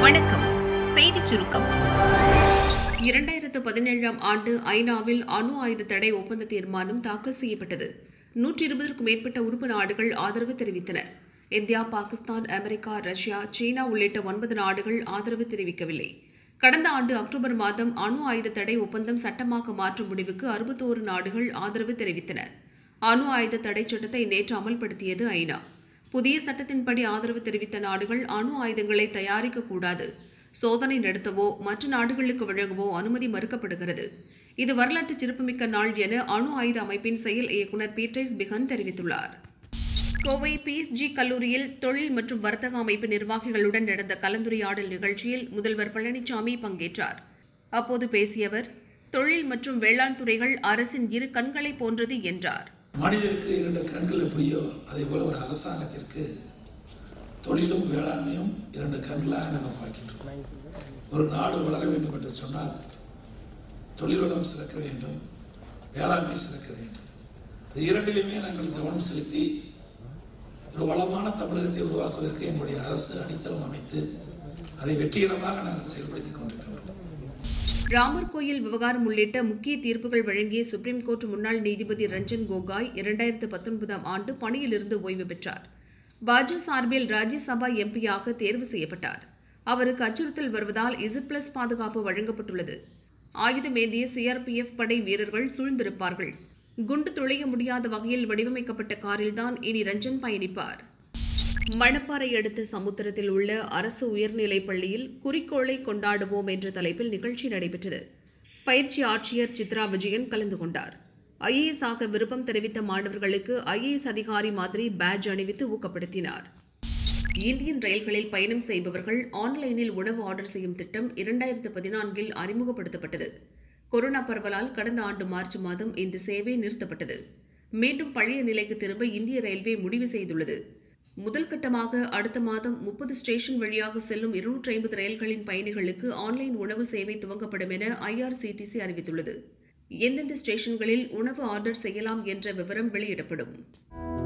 வணக்கம் செய்திச் சுருக்கம் இரண்டாயிரத்து பதினேழாம் ஆண்டு ஐநாவில் அணு ஆயுத தடை ஒப்பந்த தீர்மானம் தாக்கல் செய்யப்பட்டது நூற்றி இருபதற்கும் மேற்பட்ட உறுப்பு நாடுகள் ஆதரவு தெரிவித்தன India Pakistan America Russia China உள்ளிட்ட ஒன்பது நாடுகள் ஆதரவு தெரிவிக்கவில்லை கடந்த ஆண்டு அக்டோபர் மாதம் அணு ஆயுத தடை ஒப்பந்தம் சட்டமாக மாற்றும் முடிவுக்கு அறுபத்தோரு நாடுகள் ஆதரவு தெரிவித்தன அணு ஆயுத தடை சட்டத்தை நேற்று அமல்படுத்தியது ஐநா புதிய சட்டத்தின்படி ஆதரவு தெரிவித்த நாடுகள் அணு ஆயுதங்களை தயாரிக்கக்கூடாது சோதனை நடத்தவோ மற்ற நாடுகளுக்கு வழங்கவோ அனுமதி மறுக்கப்படுகிறது இது வரலாற்று சிறப்புமிக்க நாள் என அணு ஆயுத அமைப்பின் செயல் இயக்குநர் பீட்ரைஸ் பிகன் தெரிவித்துள்ளார் கோவை பிஎஸ்ஜி கல்லூரியில் தொழில் மற்றும் வர்த்தக அமைப்பு நிர்வாகிகளுடன் நடந்த கலந்துரையாடல் நிகழ்ச்சியில் முதல்வர் பழனிசாமி பங்கேற்றார் அப்போது பேசிய அவர் தொழில் மற்றும் வேளாண் துறைகள் அரசின் இரு கண்களை போன்றது என்றார் மனிதருக்கு இரண்டு கண்கள் எப்படியோ அதே போல ஒரு அரசாங்கத்திற்கு தொழிலும் வேளாண்மையும் இரண்டு கண்களாக நாங்கள் பார்க்கின்றோம் ஒரு நாடு வளர வேண்டும் என்று சொன்னால் தொழில் வளம் சிறக்க வேண்டும் வேளாண்மை சிறக்க வேண்டும் இது இரண்டிலுமே நாங்கள் கவனம் செலுத்தி ஒரு வளமான தமிழகத்தை உருவாக்குவதற்கு எங்களுடைய அரசு அடித்தளம் அமைத்து அதை வெற்றிகரமாக நாங்கள் செயல்படுத்திக் கொண்டிருக்கின்றோம் ராமர் கோயில் விவகாரம் உள்ளிட்ட முக்கிய தீர்ப்புகள் வழங்கிய சுப்ரீம் கோர்ட் முன்னாள் நீதிபதி ரஞ்சன் கோகாய் இரண்டாயிரத்து பத்தொன்பதாம் ஆண்டு பணியிலிருந்து ஓய்வு பெற்றார் பாஜக சார்பில் ராஜ்யசபா எம்பியாக தேர்வு செய்யப்பட்டார் அவருக்கு அச்சுறுத்தல் வருவதால் இசட் பிளஸ் பாதுகாப்பு வழங்கப்பட்டுள்ளது ஆயுதமேந்திய சிஆர்பிஎஃப் படை வீரர்கள் சூழ்ந்திருப்பார்கள் குண்டு துளைய முடியாத வகையில் வடிவமைக்கப்பட்ட காரில்தான் இனி ரஞ்சன் பயணிப்பார் மணப்பாறை அடுத்த சமுத்திரத்தில் உள்ள அரசு உயர்நிலைப் பள்ளியில் குறிக்கோளை கொண்டாடுவோம் என்ற தலைப்பில் நிகழ்ச்சி நடைபெற்றது பயிற்சி ஆட்சியர் சித்ரா விஜயன் கலந்து கொண்டார் ஐஏஎஸ் ஆக விருப்பம் தெரிவித்த மாணவர்களுக்கு ஐஏஎஸ் அதிகாரி மாதிரி பேட்ஜ் அணிவித்து ஊக்கப்படுத்தினார் இந்தியன் ரயில்களில் பயணம் செய்பவர்கள் ஆன்லைனில் உணவு ஆர்டர் செய்யும் திட்டம் இரண்டாயிரத்து பதினான்கில் அறிமுகப்படுத்தப்பட்டது கொரோனா பரவலால் கடந்த ஆண்டு மார்ச் மாதம் இந்த சேவை நிறுத்தப்பட்டது மீண்டும் பழைய நிலைக்கு திரும்ப இந்திய ரயில்வே முடிவு செய்துள்ளது முதல் கட்டமாக அடுத்த மாதம் முப்பது ஸ்டேஷன் வழியாக செல்லும் இருநூற்றி ஐம்பது ரயில்களின் பயணிகளுக்கு ஆன்லைன் உணவு சேவை துவங்கப்படும் என ஐஆர்சிடிசி அறிவித்துள்ளது எந்தெந்த ஸ்டேஷன்களில் உணவு ஆர்டர் செய்யலாம் என்ற விவரம் வெளியிடப்படும்